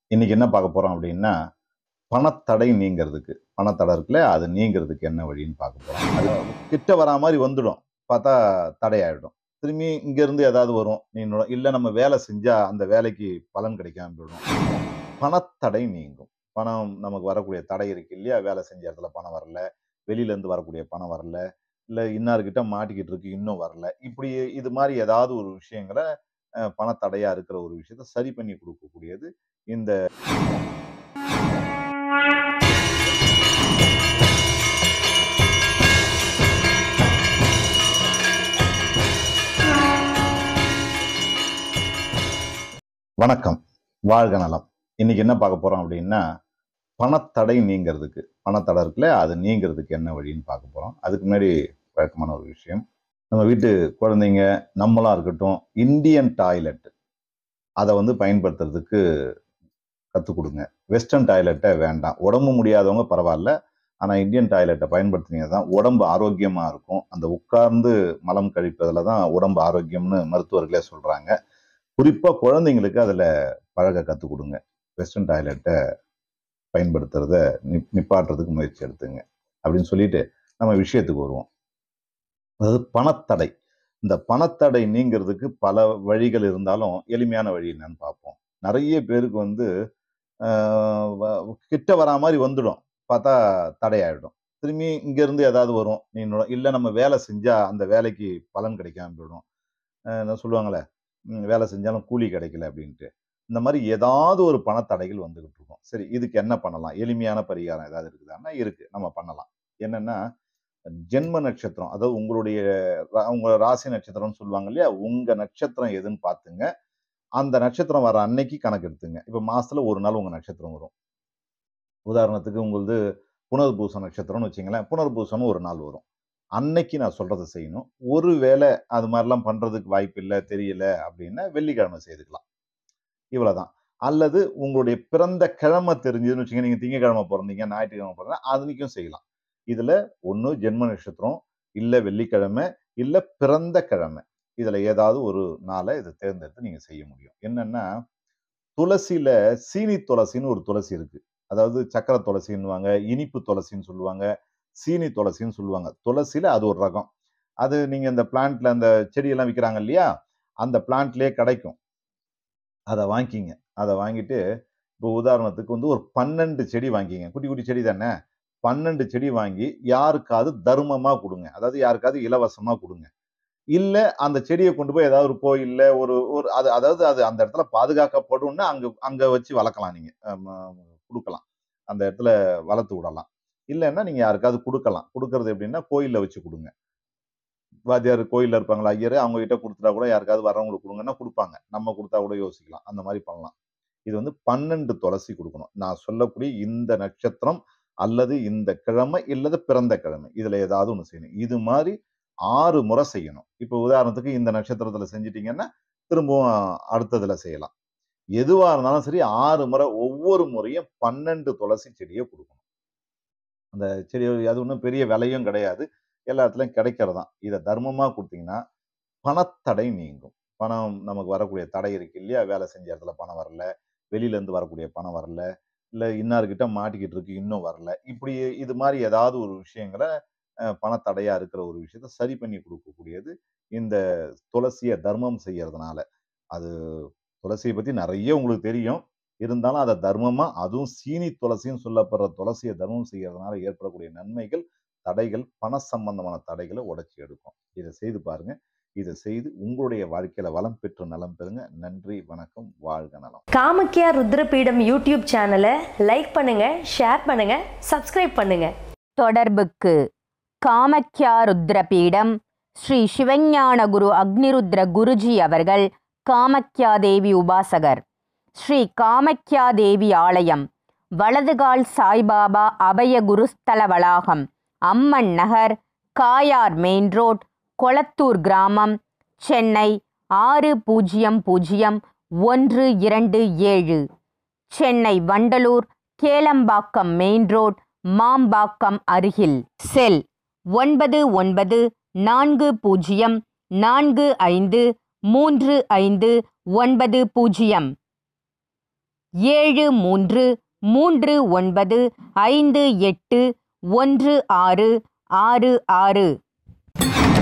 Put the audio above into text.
இன்னைக்கு என்ன பார்க்க போறோம் அப்படின்னா பணத்தடை நீங்கிறதுக்கு பணத்தடை இருக்குல்ல அது நீங்கிறதுக்கு என்ன வழின்னு பார்க்க போறோம் அது கிட்ட வரா மாதிரி வந்துடும் பார்த்தா தடையாயிடும் திரும்பி இங்க இருந்து ஏதாவது வரும் நீ இன்னொரு- இல்ல நம்ம வேலை செஞ்சா அந்த வேலைக்கு பலன் கிடைக்காம போயிடும் பணத்தடை நீங்கும் பணம் நமக்கு வரக்கூடிய தடை இருக்கு இல்லையா வேலை செஞ்ச இடத்துல பணம் வரல வெளியில இருந்து வரக்கூடிய பணம் வரல இல்ல இன்னார்கிட்ட மாட்டிக்கிட்டு இருக்கு இன்னும் வரல இப்படி இது மாதிரி ஏதாவது ஒரு விஷயங்களை அஹ், பணத்தடையா இருக்கிற ஒரு விஷயத்த சரி பண்ணி கொடுக்கக்கூடியது இந்த வணக்கம் வாழ்க நலம் இன்னைக்கு என்ன பார்க்க போறோம் அப்படின்னா பணத்தடை நீங்கிறதுக்கு பணத்தடை இருக்குல்ல அது நீங்கிறதுக்கு என்ன வழின்னு பார்க்க போறோம் அதுக்கு முன்னாடி வழக்கமான ஒரு விஷயம் நம்ம வீட்டு குழந்தைங்க நம்மளா இருக்கட்டும் இந்தியன் டாய்லெட் அதை வந்து பயன்படுத்துறதுக்கு கற்றுக் கொடுங்க வெஸ்டர்ன் டாய்லெட்டை வேண்டாம் உடம்பு முடியாதவங்க பரவாயில்ல ஆனால் இந்தியன் டாய்லெட்டை பயன்படுத்தினீங்க தான் உடம்பு ஆரோக்கியமாக இருக்கும் அந்த உட்கார்ந்து மலம் கழிப்பதில் தான் உடம்பு ஆரோக்கியம்னு மருத்துவர்களே சொல்கிறாங்க குறிப்பாக குழந்தைங்களுக்கு அதில் பழக கற்றுக் கொடுங்க வெஸ்டர்ன் டாய்லெட்டை பயன்படுத்துறத நிப் நிப்பாட்டுறதுக்கு முயற்சி எடுத்துங்க அப்படின்னு சொல்லிட்டு நம்ம விஷயத்துக்கு வருவோம் அதாவது பணத்தடை இந்த பணத்தடை நீங்கிறதுக்கு பல வழிகள் இருந்தாலும் எளிமையான வழி என்னன்னு பார்ப்போம் நிறைய பேருக்கு வந்து ஆஹ் வ- கிட்ட வரா மாதிரி வந்துடும் பார்த்தா தடையாயிடும் திரும்பி இங்க இருந்து ஏதாவது வரும் நீ இன்னொரு- இல்ல நம்ம வேலை செஞ்சா அந்த வேலைக்கு பலன் கிடைக்காம போயிடும் ஆஹ் என்ன சொல்லுவாங்களே ம், வேலை செஞ்சாலும் கூலி கிடைக்கல அப்படின்ட்டு இந்த மாதிரி ஏதாவது ஒரு பணத்தடைகள் வந்துகிட்டு இருக்கும் சரி இதுக்கு என்ன பண்ணலாம் எளிமையான பரிகாரம் ஏதாவது இருக்குதான்னா இருக்கு நம்ம பண்ணலாம் என்னன்னா ஜென்ம நட்சத்திரம் அதாவது உங்களுடைய ரா- உங்க ராசி நட்சத்திரம்னு சொல்லுவாங்க இல்லையா உங்க நட்சத்திரம் எதுன்னு பார்த்துங்க அந்த நட்சத்திரம் வர அன்னைக்கு கணக்கு எடுத்துங்க இப்ப மாசத்துல ஒரு நாள் உங்க நட்சத்திரம் வரும் உதாரணத்துக்கு உங்களது புனர்பூச நட்சத்திரம்னு வச்சுங்களேன் புனர்பூசம்னு ஒரு நாள் வரும் அன்னைக்கு நான் சொல்றதை செய்யணும் ஒருவேளை அது மாதிரிலாம் பண்றதுக்கு வாய்ப்பு இல்லை தெரியல அப்படின்னா வெள்ளிக்கிழமை செய்துக்கலாம் இவ்வளவுதான் அல்லது உங்களுடைய பிறந்த கிழமை தெரிஞ்சதுன்னு வச்சுங்க நீங்க திங்கக்கிழமை பிறந்தீங்க ஞாயிற்றுக்கிழமை பிறந்தா அதுக்கும் செய்யலாம் இதுல ஒண்ணு ஜென்ம நட்சத்திரம் இல்ல வெள்ளிக்கிழமை இல்ல பிறந்த கிழமை இதுல ஏதாவது ஒரு நாளை இதை தேர்ந்தெடுத்து நீங்க செய்ய முடியும் என்னன்னா துளசியில சீனி துளசின்னு ஒரு துளசி இருக்கு அதாவது சக்கரை துளசின்னுவாங்க இனிப்பு துளசின்னு சொல்லுவாங்க சீனி துளசின்னு சொல்லுவாங்க துளசியில அது ஒரு ரகம் அது நீங்க இந்த பிளான்ட்ல அந்த செடியெல்லாம் விற்கிறாங்க இல்லையா அந்த பிளான்ட்லயே கிடைக்கும் அதை வாங்கிக்கிங்க அதை வாங்கிட்டு இப்போ உதாரணத்துக்கு வந்து ஒரு பன்னெண்டு செடி வாங்கிங்க குட்டி குட்டி செடி தானே பன்னெண்டு செடி வாங்கி யாருக்காவது தர்மமா கொடுங்க அதாவது யாருக்காவது இலவசமா கொடுங்க இல்ல அந்த செடியை கொண்டு போய் ஏதாவது ஒரு கோயில்ல ஒரு ஒரு அது அதாவது அது அந்த இடத்துல பாதுகாக்கப்படும்னா அங்க அங்க வச்சு வளர்க்கலாம் நீங்க ஆம், கொடுக்கலாம் அந்த இடத்துல வளர்த்து விடலாம் இல்லைன்னா நீங்க யாருக்காவது கொடுக்கலாம் கொடுக்கறது எப்படின்னா கோயில்ல வச்சு கொடுங்க வாத்தியார் கோயில்ல இருப்பாங்களா ஐயர் அவங்க கிட்ட கொடுத்துட்டா கூட யாருக்காவது வரவங்களுக்கு கொடுங்கன்னா கொடுப்பாங்க நம்ம கொடுத்தா கூட யோசிக்கலாம் அந்த மாதிரி பண்ணலாம் இது வந்து பன்னெண்டு துளசி கொடுக்கணும் நான் சொல்லக்கூடிய இந்த நட்சத்திரம் அல்லது இந்த கிழமை இல்லது பிறந்த கிழமை இதுல ஏதாவது ஒண்ணு செய்யணும் இது மாதிரி ஆறு முறை செய்யணும் இப்போ உதாரணத்துக்கு இந்த நட்சத்திரத்துல செஞ்சிட்டீங்கன்னா திரும்பவும் அடுத்ததுல செய்யலாம் எதுவா இருந்தாலும் சரி ஆறு முறை ஒவ்வொரு முறையும் பன்னெண்டு துளசி செடியை கொடுக்கணும் அந்த செடி அது ஒன்றும் பெரிய விலையும் கிடையாது எல்லா இடத்துலயும் கிடைக்கிறதான் இதை தர்மமா கொடுத்தீங்கன்னா பணத்தடை நீங்கும் பணம் நமக்கு வரக்கூடிய தடை இருக்கு இல்லையா வேலை செஞ்ச இடத்துல பணம் வரல வெளியில இருந்து வரக்கூடிய பணம் வரல இல்ல இன்னார்கிட்ட மாட்டிக்கிட்டு இருக்கு இன்னும் வரல இப்படி இது மாதிரி ஏதாவது ஒரு விஷயங்களை அஹ், பணத்தடையா இருக்கிற ஒரு விஷயத்த சரி பண்ணி கொடுக்கக்கூடியது இந்த துளசியை தர்மம் செய்யறதுனால அது துளசியை பத்தி நிறைய உங்களுக்கு தெரியும் இருந்தாலும் அதை தர்மமா அதுவும் சீனி துளசின்னு சொல்லப்படுற துளசியை தர்மம் செய்யறதுனால ஏற்படக்கூடிய நன்மைகள் தடைகள் பண சம்பந்தமான தடைகளை உடைச்சி எடுக்கும் இதை செய்து பாருங்க இதை செய்து உங்களுடைய வாழ்க்கையில வளம் பெற்று நலம் பெறுங்க நன்றி வணக்கம் வாழ்க நலம் காமக்கியா ருத்ரபீடம் யூடியூப் சேனலை லைக் பண்ணுங்க ஷேர் பண்ணுங்க சப்ஸ்கிரைப் பண்ணுங்க தொடர்புக்கு காமக்யா ருத்ரபீடம் ஸ்ரீ சிவஞான குரு அக்னிருத்ர குருஜி அவர்கள் காமக்யா தேவி உபாசகர் ஸ்ரீ காமக்யா தேவி ஆலயம் வலதுகால் சாய்பாபா அபய குருஸ்தல வளாகம் அம்மன் நகர் காயார் மெயின் ரோட் கொளத்தூர் கிராமம் சென்னை ஆறு பூஜ்ஜியம் பூஜ்ஜியம் ஒன்று இரண்டு ஏழு சென்னை வண்டலூர் கேளம்பாக்கம் மெயின் ரோட் மாம்பாக்கம் அருகில் செல் ஒன்பது ஒன்பது நான்கு பூஜ்ஜியம் நான்கு ஐந்து மூன்று ஐந்து ஒன்பது பூஜ்ஜியம் ஏழு மூன்று மூன்று ஒன்பது ஐந்து எட்டு ஒன்று ஆறு ஆறு ஆறு